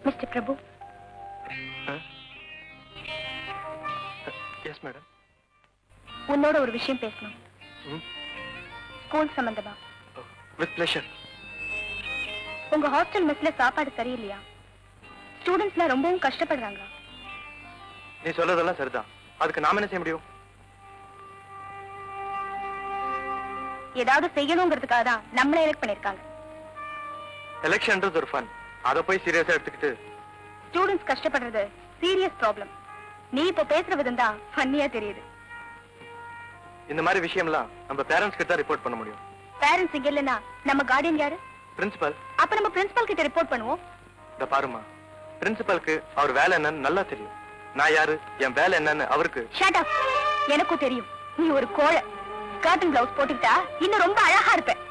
mister பிரபு yes madam உன்னோட ஒரு விஷயம் பேசணும் ஸ்கூல் சம்பந்தமா வித் பிளஷர் உங்க ஹாஸ்டல் மெஸ்ல சாப்பாடு சரியில்லையா ஸ்டூடெண்ட்ஸ்லாம் ரொம்பவும் கஷ்டப்படுறாங்களா நீ சொல்றதெல்லாம் சரிதான் அதுக்கு நாம என்ன செய்ய முடியும் ஏதாவது செய்யணுங்கிறதுக்காக தான் நம்மளை எலெக்ட் பண்ணிருக்காங்க எலெக்ஷன்ன்றது ஒரு ஃபன் அதை போய் சீரியஸா எடுத்துக்கிட்டு ஸ்டூடெண்ட்ஸ் கஷ்டப்படுறது சீரியஸ் ப்ராப்ளம் நீ இப்ப பேசுற விதம் தான் ஃபன்னியா தெரியுது இந்த மாதிரி விஷயம்லாம் நம்ம பேரண்ட்ஸ் கிட்ட ரிப்போர்ட் பண்ண முடியும் பேரண்ட்ஸ் இங்க இல்லைன்னா நம்ம கார்டியன் யாரு பிரின்சிபல் அப்ப நம்ம பிரின்சிபல் கிட்ட ரிப்போர்ட் பண்ணுவோம் இந்த பாருமா பிரின்சிபலுக்கு அவர் வேலை என்னன்னு நல்லா தெரியும் நான் யாரு என் வேலை என்னன்னு அவருக்கு ஷட் அப் எனக்கும் தெரியும் நீ ஒரு கோழை ஸ்கர்ட் அண்ட் பிளவுஸ் போட்டுக்கிட்டா இன்னும் ரொம்ப அழகா இருப்ப